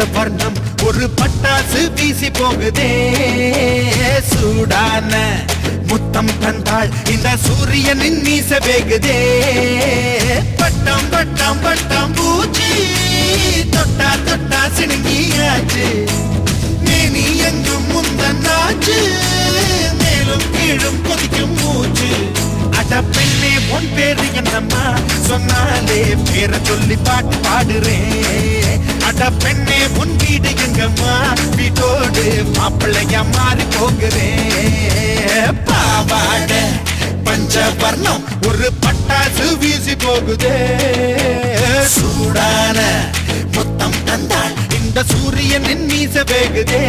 வர்ணம் ஒரு பட்டாசு வீசி போகுதே சூடான முத்தம் தந்தாள் இந்த சூரியனின் மீச வேகுதே பட்டம் பட்டம் பட்டம் பூச்சி தொட்டா தொட்டா சிணுங்கியாச்சு மேனி எங்கும் முந்தன்னாச்சு மேலும் கீழும் கொதிக்கும் மூச்சு அட பெண்ணே உன் பேரு என்னம்மா சொன்னாலே பேரை சொல்லி பாட்டு பாடுறேன் அட பெண்ணே உன் வீடு எங்கம்மா வீட்டோடு மாப்பிள்ளையா மாறி போகிறேன் பாவாட பஞ்சவர்ணம் ஒரு பட்டாசு வீசி போகுதே சூடான முத்தம் தந்தாள் இந்த சூரியனின் மீச வேகுதே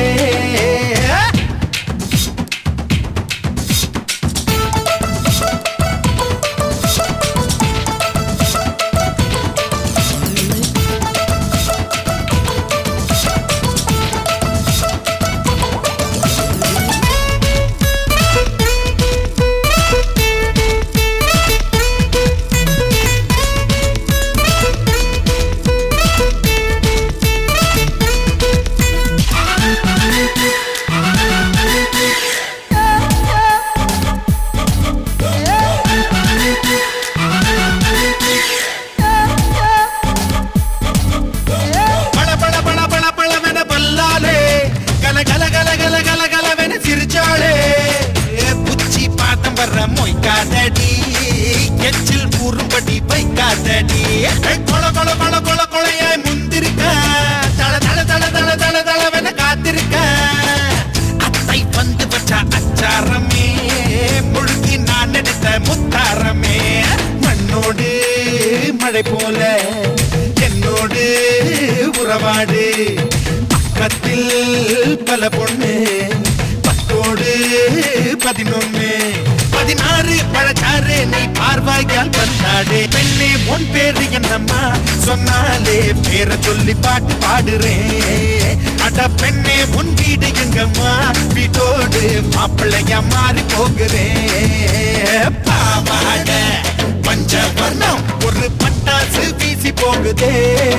பள பள பள பள பளவென பல்லாலே கல கல கல கல கல கலவென சிரிச்சாளே புச்சி பாத்தம் வர்ற மொய்க்காதடி எச்சில் கூறும்படி வைக்காதடி கொல கொல கொல கொல கொலையாய் முந்திருக்க தள தள தள தள தள தளவென காத்திருக்க அத்தை வந்து வச்ச அச்சாரமே முழுகி நான் எடுத்த முத்தாரமே மண்ணோடு மழை போல என்னோடு உறவாடு பக்கத்தில் பல பொண்ணு பத்தோடு பதினொன்னு பதினாறு பழச்சாறு நீ பார்வாயால் வந்தாடு பெண்ணே உன் பேரு என்னம்மா சொன்னாலே பேரை சொல்லி பாட்டு பாடுறேன் அட பெண்ணே உன் வீடு எங்கம்மா வீட்டோடு மாப்பிள்ளையா மாறி போகிறேன் பாவாட பஞ்சவர்ணம் ஒரு பட்டாசு வீசி போகுதே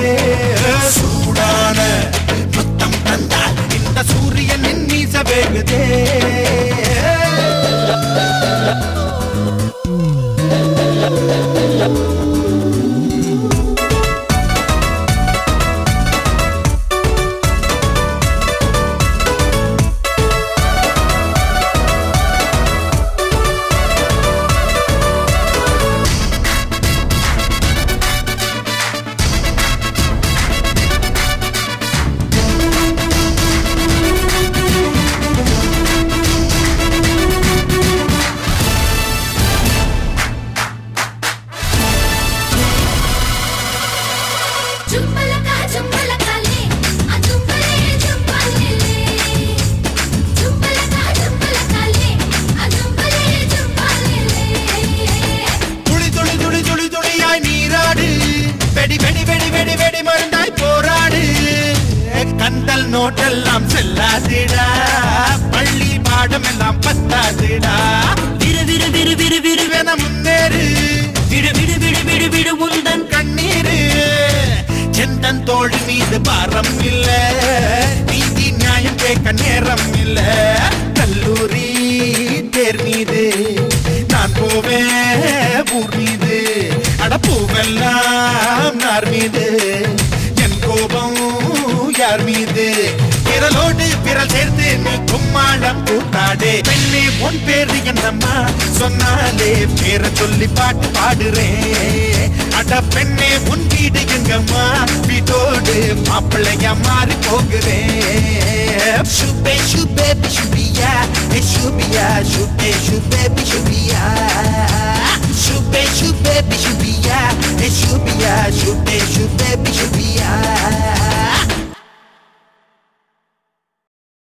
சூடான முத்தம் தந்தால் இந்த சூரியனின் மீச வேகுதே జుంబలకా జుంబలకాలే ఆ జుంబలే జుంబలేలే జుంబలకా జుంబలకాలే ఆ జుంబలే జుంబలేలే துளி துளி துளி துளி துளியாய் நீராடு வெடி வெடி வெடி வெடி வெடி மருந்தாய் போராடு கந்தல் நோட்டெல்லாம் செல்லாதிடா பள்ளி பாடம் எல்லாம் பத்தாதிடா விரு விரு விரு விரு விருவென முன்னேறு விடு விடு விடு விடு விடு உந்தன் கண்ணீரு செந்தன் தோழி மீது பாரம் இல்ல நீதி நியாயம் கேட்க நேரம் இல்ல கல்லூரி தேர் மீது நான் போவேன் ஊர் மீது அடப்பூவெல்லாம் நார் மீது என் கோபம் யார் மீது விரலோடு விரல் சேர்த்து நீ கும்மாளம் கூட்டாடே பெண்ணே உன் பேரு என்னம்மா சொன்னாலே பேரை சொல்லி பாட்டு பாடுறேன் அட பெண்ணே உன் வீடு எங்கம்மா வீட்டோடு மாப்பிள்ளையா மாறி போகிறேன் சுபே சுபே சுபியா ஏ சுபியா சுபே சுபே சுபியா சுபே சுபே சுபியா ஏ சுபியா சுபே சுபே சுபியா